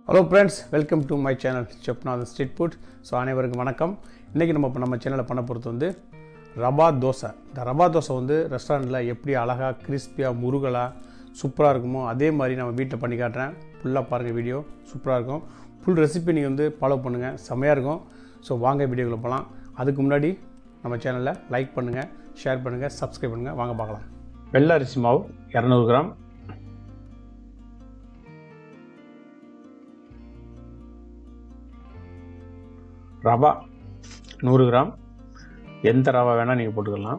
hello friends welcome to my channel செப்நாத் street food so அனைவருக்கும் வணக்கம் இன்றைக்கி நம்ம இப்போ நம்ம சேனலில் பண்ண பொறுத்து வந்து ரவா தோசை இந்த ரவா தோசை வந்து ரெஸ்டாரண்ட்டில் எப்படி அழகாக கிறிஸ்பியாக முருகலாக சூப்பராக இருக்குமோ அதே மாதிரி நம்ம வீட்டில் பண்ணி காட்டுறேன் ஃபுல்லாக பாருங்கள் வீடியோ சூப்பராக இருக்கும் ஃபுல் ரெசிபி நீங்கள் வந்து ஃபாலோ பண்ணுங்கள் செம்மையாக இருக்கும் ஸோ வாங்க வீடியோக்குள்ளே போகலாம் அதுக்கு முன்னாடி நம்ம சேனலை லைக் பண்ணுங்கள் ஷேர் பண்ணுங்கள் சப்ஸ்கிரைப் பண்ணுங்கள் வாங்க பார்க்கலாம் வெள்ளை அரிசி மாவு இரநூறு கிராம் ரவா நூறு கிராம் எந்த ரவா வேணால் நீங்கள் போட்டுக்கலாம்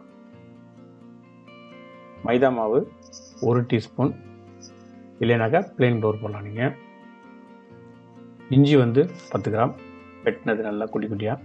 மைதா மாவு ஒரு டீஸ்பூன் இல்லைனாக்கா பிளெயின் டோர் போடலாம் நீங்கள் இஞ்சி வந்து பத்து கிராம் வெட்டினது நல்லா குட்டி குட்டியாக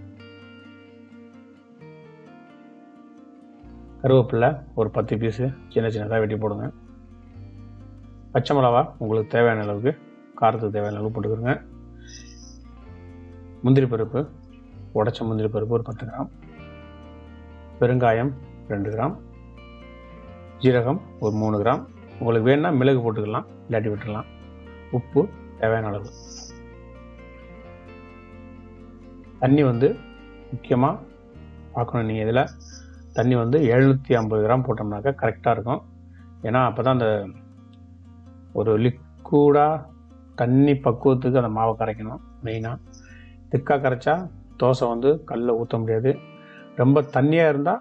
கருவேப்பிலை ஒரு பத்து பீஸு சின்ன சின்னதாக வெட்டி போடுங்க பச்சை மிளகா உங்களுக்கு தேவையான அளவுக்கு காரத்துக்கு தேவையான அளவு போட்டுக்கிறோங்க முந்திரி பருப்பு உடச்ச முந்திரி பருப்பு ஒரு பத்து கிராம் பெருங்காயம் ரெண்டு கிராம் ஜீரகம் ஒரு மூணு கிராம் உங்களுக்கு வேணும்னா மிளகு போட்டுக்கலாம் இல்லாட்டி விட்டுடலாம் உப்பு தேவையான அளவு தண்ணி வந்து முக்கியமாக பார்க்கணும் நீங்கள் இதில் தண்ணி வந்து எழுநூற்றி ஐம்பது கிராம் போட்டோம்னாக்கா கரெக்டாக இருக்கும் ஏன்னா அப்போ தான் அந்த ஒரு லிக்விடாக தண்ணி பக்குவத்துக்கு அந்த மாவை கரைக்கணும் மெயினாக திக்காக கரைச்சா தோசை வந்து கல்லில் ஊற்ற முடியாது ரொம்ப தண்ணியாக இருந்தால்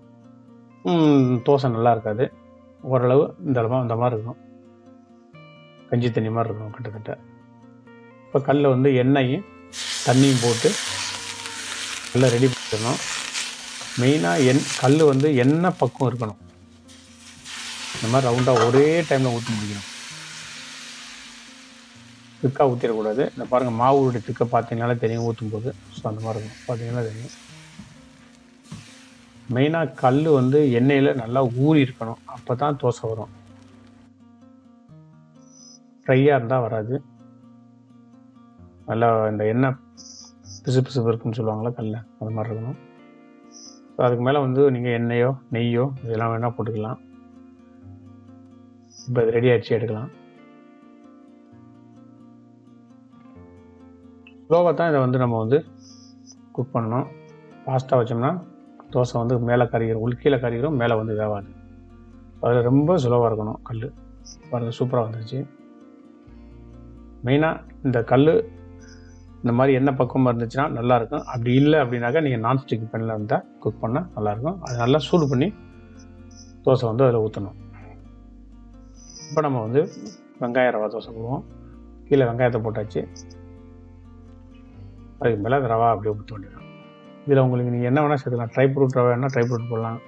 தோசை நல்லா இருக்காது ஓரளவு இந்த அளவு இந்த மாதிரி இருக்கும் கஞ்சி தண்ணி மாதிரி இருக்கும் கிட்டத்தட்ட இப்போ கல்லில் வந்து எண்ணெயும் தண்ணியும் போட்டு நல்லா ரெடி பண்ணிடணும் மெயினாக எண் கல் வந்து எண்ணெய் பக்கம் இருக்கணும் இந்த மாதிரி ரவுண்டாக ஒரே டைமில் ஊற்றி முடிக்கணும் திக்காக ஊற்றிடக்கூடாது இந்த பாருங்கள் மாவுடைய திக்கை பார்த்தீங்கனாலே தெரியும் ஊற்றும் போது ஸோ அந்த மாதிரி இருக்கும் பார்த்தீங்கன்னா தெரியும் மெயினாக கல் வந்து எண்ணெயில் நல்லா ஊறி இருக்கணும் அப்போ தான் தோசை வரும் ஃப்ரையாக இருந்தால் வராது நல்லா இந்த எண்ணெய் பிசு பிசுப்பு இருக்குன்னு சொல்லுவாங்களா கல்ல அது மாதிரி இருக்கணும் ஸோ அதுக்கு மேலே வந்து நீங்கள் எண்ணெயோ நெய்யோ இதெல்லாம் வேணால் போட்டுக்கலாம் இப்போ இது ரெடி ஆகிடுச்சு எடுக்கலாம் ஸ்லோவாக தான் இதை வந்து நம்ம வந்து குக் பண்ணணும் ஃபாஸ்ட்டாக வச்சோம்னா தோசை வந்து மேலே கறிக்கிறோம் உள்கீழே கறிக்கிறோம் மேலே வந்து வேவாது அதில் ரொம்ப சுலவாக இருக்கணும் கல் பாருங்க சூப்பராக வந்துருச்சு மெயினாக இந்த கல் இந்த மாதிரி எண்ணெய் பக்கமாக இருந்துச்சுன்னா நல்லாயிருக்கும் அப்படி இல்லை அப்படின்னாக்கா நீங்கள் நான்ஸ்டிக் பெண்ணில் இருந்தால் குக் பண்ணால் நல்லாயிருக்கும் அது நல்லா சூடு பண்ணி தோசை வந்து அதில் ஊற்றணும் இப்போ நம்ம வந்து வெங்காய ரவா தோசை போடுவோம் கீழே வெங்காயத்தை போட்டாச்சு அதுக்கு மேலே அந்த ரவா அப்படியே ஊற்ற வேண்டியதான் இதில் உங்களுக்கு நீங்கள் என்ன வேணால் சேர்த்துக்கலாம் ட்ரை ஃப்ரூட் ரவை வேணால் ட்ரை ஃப்ரூட் போடலாம்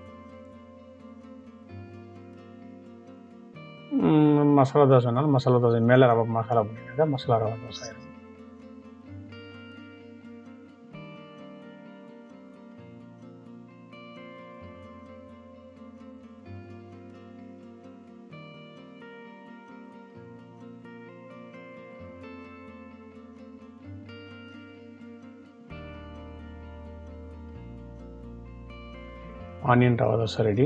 ம், மசாலா தோசைனாலும் மசாலா தோசை மேலே ரவை மசாலா போட்டிங்கனாக்கா மசாலா ரவா தோசை ஆயிடும் ஆனியன் ரவா தோசை ரெடி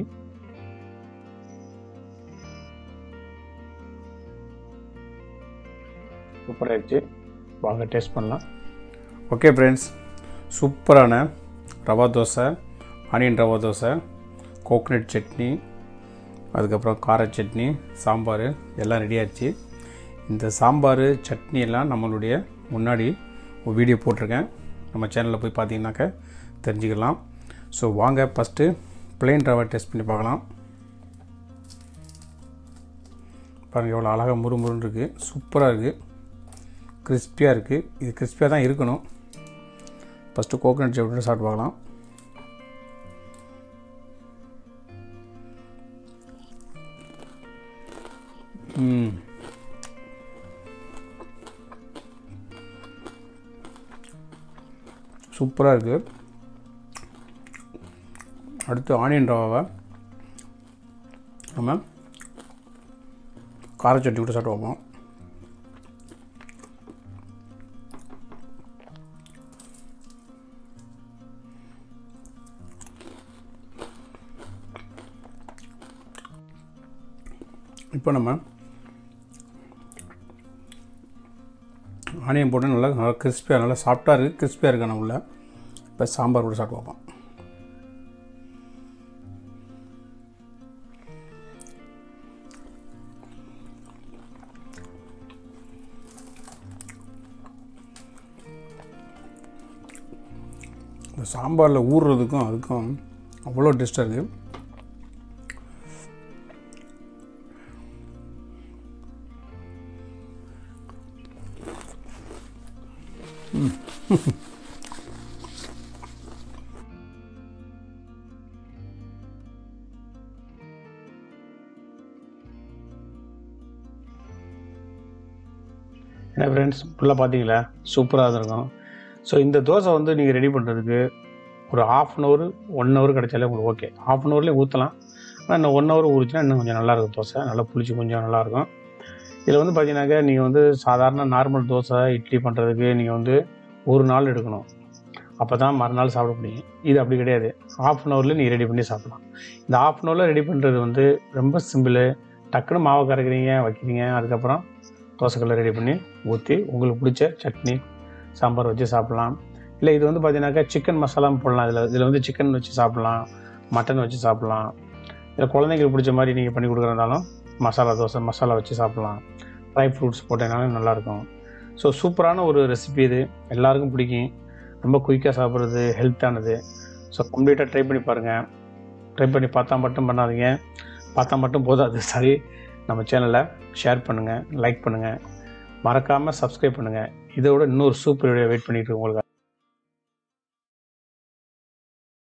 சூப்பராக ஆயிடுச்சு வாங்க டேஸ்ட் பண்ணலாம் ஓகே ஃப்ரெண்ட்ஸ் சூப்பரான ரவா தோசை ஆனியன் ரவா தோசை கோகனட் சட்னி அதுக்கப்புறம் கார சட்னி சாம்பார் எல்லாம் ரெடி ஆயிடுச்சு இந்த சாம்பார் சட்னி எல்லாம் நம்மளுடைய முன்னாடி ஒரு வீடியோ போட்டிருக்கேன் நம்ம சேனலில் போய் பார்த்தீங்கன்னாக்க தெரிஞ்சுக்கலாம் ஸோ வாங்க ஃபஸ்ட்டு பிளெயின் ரவை டெஸ்ட் பண்ணி பார்க்கலாம் பாருங்கள் எவ்வளோ அழகாக முறுமுறுன்னு இருக்குது சூப்பராக இருக்குது கிறிஸ்பியாக இருக்குது இது கிறிஸ்பியாக தான் இருக்கணும் ஃபஸ்ட்டு கோகனட் சட்னி சாப்பிட்டு பார்க்கலாம் ம் சூப்பராக இருக்குது அடுத்து ஆனியன் ரவாவை நம்ம கார சட்னி கூட சாப்பிட்டு வைப்போம் இப்போ நம்ம ஆனியன் போட்டு நல்லா நல்லா கிறிஸ்பியாக நல்லா சாஃப்டாக இருக்குது கிறிஸ்பியாக இருக்கு நான் உள்ள இப்போ சாம்பார் கூட சாப்பிட்டு பார்ப்போம் இந்த சாம்பாரில் ஊறுறதுக்கும் அதுக்கும் அவ்வளோ டேஸ்ட்டாக இருக்குது என்ன ஃப்ரெண்ட்ஸ் ஃபுல்லாக பார்த்தீங்களா சூப்பராக இருக்கும் ஸோ இந்த தோசை வந்து நீங்கள் ரெடி பண்ணுறதுக்கு ஒரு half an hour one hour கிடைச்சாலே உங்களுக்கு ஓகே ஆஃப் அன் ஹவர்லேயே ஊற்றலாம் ஆனால் இன்னும் ஒன் ஹவர் ஊறிச்சுன்னா இன்னும் கொஞ்சம் நல்லாயிருக்கும் தோசை நல்லா புளிச்சு கொஞ்சம் நல்லாயிருக்கும் இதில் வந்து பார்த்தீங்கன்னாக்கா நீங்கள் வந்து சாதாரண நார்மல் தோசை இட்லி பண்ணுறதுக்கு நீங்கள் வந்து ஒரு நாள் எடுக்கணும் அப்போ தான் மறுநாள் சாப்பிட முடியும் இது அப்படி கிடையாது ஆஃப் அன் ஹவரில் நீங்கள் ரெடி பண்ணி சாப்பிடலாம் இந்த ஆஃப் அன் ஹவரில் ரெடி பண்ணுறது வந்து ரொம்ப சிம்பிள் டக்குன்னு மாவு கரைக்கிறீங்க வைக்கிறீங்க அதுக்கப்புறம் தோசைக்கல்லை ரெடி பண்ணி ஊற்றி உங்களுக்கு பிடிச்ச சட்னி சாம்பார் வச்சு சாப்பிட்லாம் இல்லை இது வந்து பார்த்தீங்கன்னாக்கா சிக்கன் மசாலாவும் போடலாம் இதில் இதில் வந்து சிக்கன் வச்சு சாப்பிட்லாம் மட்டன் வச்சு சாப்பிட்லாம் இல்லை குழந்தைங்களுக்கு பிடிச்ச மாதிரி நீங்கள் பண்ணி கொடுக்குறதாலும் மசாலா தோசை மசாலா வச்சு சாப்பிட்லாம் ட்ரை ஃப்ரூட்ஸ் போட்டேனாலும் நல்லாயிருக்கும் ஸோ சூப்பரான ஒரு ரெசிபி இது எல்லாருக்கும் பிடிக்கும் ரொம்ப குயிக்காக சாப்பிட்றது ஹெல்த்தானது ஸோ கம்ப்ளீட்டாக ட்ரை பண்ணி பாருங்கள் ட்ரை பண்ணி பார்த்தா மட்டும் பண்ணாதீங்க பார்த்தா மட்டும் போதாது சரி நம்ம சேனலை ஷேர் பண்ணுங்கள் லைக் பண்ணுங்கள் மறக்காமல் சப்ஸ்கிரைப் பண்ணுங்கள் இதோட இன்னொரு சூப்பர் வீடியோ வெயிட் பண்ணிட்டு இருக்கு உங்களுக்கு